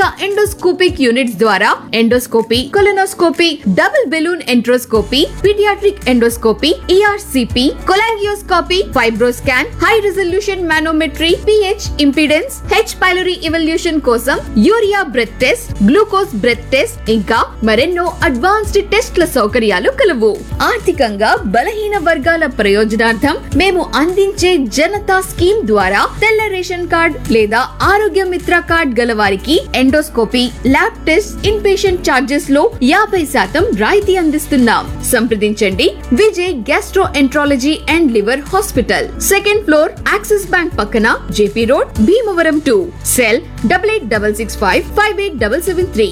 endoscopic units ద్వారా endoscopy colonoscopy double balloon enteroscopy paediatric endoscopy ERCP cholangioscopy FibroScan high resolution manometry pH impedance H pylori evaluation కోసం urea breath test glucose breath test ఇంకా మరెన్నో advanced టెస్ట్ల సౌకర్యాలు కలవు ఆర్థికంగా బలహీన వర్గాల ప్రయోజనార్థం మేము అందించే జనతా స్కీమ్ ద్వారా తెల్ల రేషన్ కార్డ్ లేదా ఆరోగ్య మిత్ర కార్డ్ గల వారికి endoscopy lab test in patient charges లో యాభై శాతం రాయితీ అందిస్తున్నాం సంప్రదించండి Vijay gastro enterology and liver hospital second floor Axis bank పక్కన JP road Bhimavaram two cell double eight double six five five eight double seven three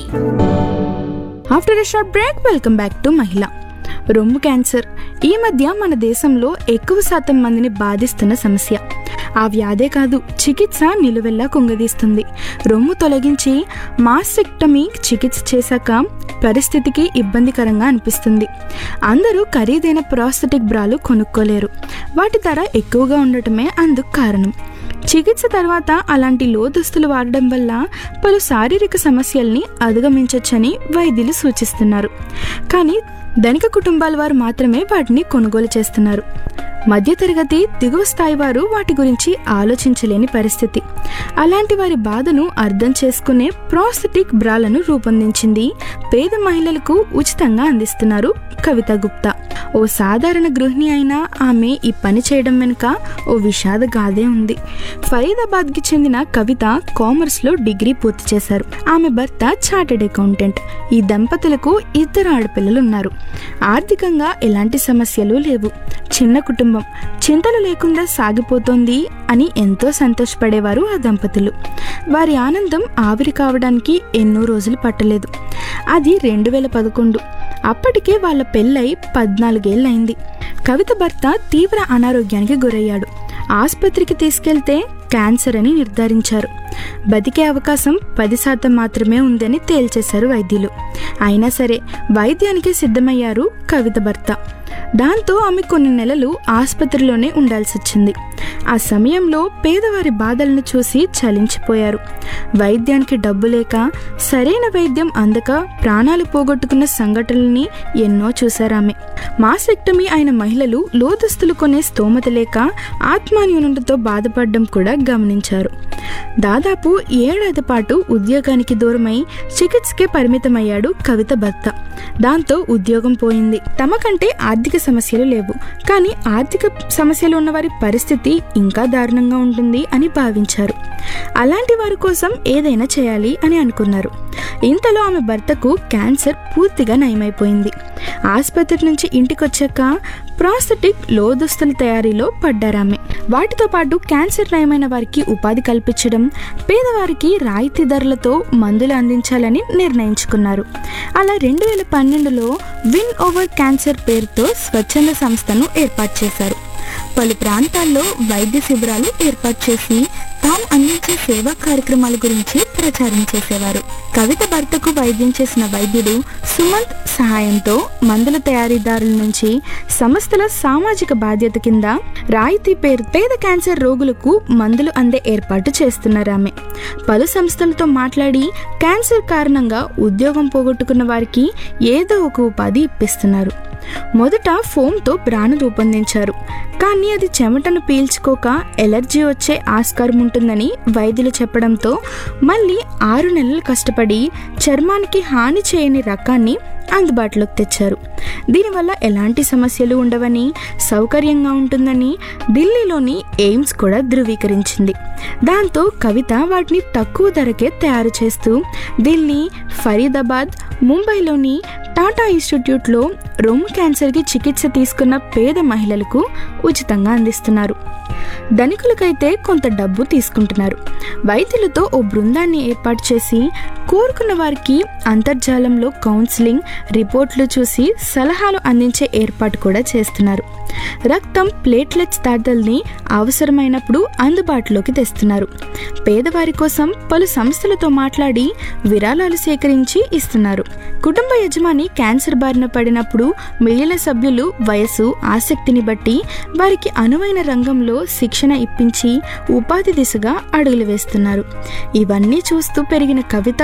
after a short break welcome back to మహిళ రొమ్ము cancer ఈ మధ్య మన దేశంలో ఎక్కువ శాతం మందిని బాధిస్తున్న సమస్య ఆ వ్యాధే కాదు చికిత్స నిలువెల్లా కుంగదీస్తుంది రొమ్ము తొలగించి మాస్టెక్టమీ చికిత్స చేశాక పరిస్థితికి ఇబ్బందికరంగా అనిపిస్తుంది అందరూ ఖరీదైన ప్రాస్థెటిక్ బ్రాలు కొనుక్కోలేరు వాటి ధర ఎక్కువగా ఉండటమే అందుకు కారణం చికిత్స తర్వాత అలాంటి లోదుస్తులు వాడడం వల్ల పలు శారీరక సమస్యల్ని అధిగమించవచ్చని వైద్యులు సూచిస్తున్నారు కానీ ధనిక కుటుంబాల వారు మాత్రమే వాటిని కొనుగోలు చేస్తున్నారు మధ్యతరగతి దిగువ స్థాయి వారు వాటి గురించి ఆలోచించలేని పరిస్థితి అలాంటి వారి బాధను అర్థం చేసుకునే ప్రాస్థెటిక్ బ్రాలను రూపొందించింది పేద మహిళలకు ఉచితంగా అందిస్తున్నారు కవిత గుప్తా ఓ సాధారణ గృహిణి అయినా ఆమె ఈ పని చేయడం వెనుక ఓ విషాద గాథే ఉంది ఫరీదాబాద్కి చెందిన కవిత కామర్స్లో డిగ్రీ పూర్తి చేశారు ఆమె భర్త చార్టెడ్ అకౌంటెంట్ ఈ దంపతులకు ఇద్దరు ఆడపిల్లలు ఉన్నారు ఆర్థికంగా ఎలాంటి సమస్యలు లేవు చిన్న కుటుంబం చింతలు లేకుండా సాగిపోతోంది అని ఎంతో సంతోషపడేవారు ఆ దంపతులు వారి ఆనందం ఆవిరి కావడానికి ఎన్నో రోజులు పట్టలేదు అది రెండు వేల పదకొండు అప్పటికే వాళ్ళ పెళ్ళై పద్నాలుగేళ్ళయింది కవిత భర్త తీవ్ర అనారోగ్యానికి గురయ్యాడు ఆసుపత్రికి తీసుకెళ్తే క్యాన్సర్ అని నిర్ధారించారు బతికే అవకాశం పది శాతం మాత్రమే ఉందని తేల్చేశారు వైద్యులు అయినా సరే వైద్యానికి సిద్ధమయ్యారు కవిత భర్త దాంతో ఆమె కొన్ని నెలలు ఆసుపత్రిలోనే ఉండాల్సి వచ్చింది ఆ సమయంలో పేదవారి బాధలను చూసి చలించిపోయారు వైద్యానికి డబ్బు లేక సరైన వైద్యం అందక ప్రాణాలు పోగొట్టుకున్న సంఘటనల్ని ఎన్నో చూశారామె మాసెక్టమీ అయిన మహిళలు లోతుస్తులు కొనే స్తోమత లేక ఆత్మాన్యూనతతో బాధపడడం కూడా గమనించారు దాదాపు ఏడాది పాటు ఉద్యోగానికి దూరమై చికిత్సకే పరిమితమయ్యాడు కవిత భర్త దాంతో ఉద్యోగం పోయింది తమకంటే ఆర్థిక సమస్యలు లేవు కానీ ఆర్థిక సమస్యలు ఉన్న వారి పరిస్థితి ఇంకా దారుణంగా ఉంటుంది అని భావించారు అలాంటి వారి కోసం ఏదైనా చేయాలి అని అనుకున్నారు ఇంతలో ఆమె భర్తకు క్యాన్సర్ పూర్తిగా నయమైపోయింది ఆసుపత్రి నుంచి ఇంటికొచ్చాక ప్రాస్థెటిక్ లోదుస్తుల తయారీలో పడ్డారామె వాటితో పాటు క్యాన్సర్ నయమైన వారికి ఉపాధి కల్పించడం పేదవారికి రాయితీ ధరలతో మందులు అందించాలని నిర్ణయించుకున్నారు అలా రెండు వేల పన్నెండులో విన్ ఓవర్ క్యాన్సర్ పేరుతో స్వచ్ఛంద సంస్థను ఏర్పాటు చేశారు పలు ప్రాంతాల్లో వైద్య శిబిరాలు ఏర్పాటు చేసి తాము అందించే సేవా కార్యక్రమాల గురించి ప్రచారం చేసేవారు కవిత భర్తకు వైద్యం చేసిన వైద్యుడు సుమంత్ సహాయంతో మందుల తయారీదారుల నుంచి సంస్థల సామాజిక బాధ్యత కింద రాయితీ పేరు పేద క్యాన్సర్ రోగులకు మందులు అందే ఏర్పాటు చేస్తున్నారు ఆమె పలు సంస్థలతో మాట్లాడి క్యాన్సర్ కారణంగా ఉద్యోగం పోగొట్టుకున్న వారికి ఏదో ఒక ఉపాధి ఇప్పిస్తున్నారు మొదట ఫోమ్తో బ్రాను రూపొందించారు కానీ అది చెమటను పీల్చుకోక ఎలర్జీ వచ్చే ఆస్కారం ఉంటుందని వైద్యులు చెప్పడంతో మళ్ళీ ఆరు నెలలు కష్టపడి చర్మానికి హాని చేయని రకాన్ని అందుబాటులోకి తెచ్చారు దీనివల్ల ఎలాంటి సమస్యలు ఉండవని సౌకర్యంగా ఉంటుందని ఢిల్లీలోని ఎయిమ్స్ కూడా ధృవీకరించింది దాంతో కవిత వాటిని తక్కువ ధరకే తయారు చేస్తూ ఢిల్లీ ఫరీదాబాద్ ముంబైలోని టాటా ఇన్స్టిట్యూట్లో రొమ్ము క్యాన్సర్కి చికిత్స తీసుకున్న పేద మహిళలకు ఉచితంగా అందిస్తున్నారు ధనికులకైతే కొంత డబ్బు తీసుకుంటున్నారు వైద్యులతో ఓ బృందాన్ని ఏర్పాటు చేసి కోరుకున్న వారికి అంతర్జాలంలో కౌన్సిలింగ్ రిపోర్ట్లు చూసి సలహాలు అందించే ఏర్పాటు కూడా చేస్తున్నారు రక్తం ప్లేట్లెట్స్ దాతల్ని అవసరమైనప్పుడు అందుబాటులోకి తెస్తున్నారు పేదవారి కోసం పలు సంస్థలతో మాట్లాడి విరాళాలు సేకరించి ఇస్తున్నారు కుటుంబ యజమాని క్యాన్సర్ బారిన పడినప్పుడు మిగిలిన సభ్యులు వయసు ఆసక్తిని బట్టి వారికి అనువైన రంగంలో శిక్షణ ఇప్పించి ఉపాధి దిశగా అడుగులు వేస్తున్నారు ఇవన్నీ చూస్తూ పెరిగిన కవిత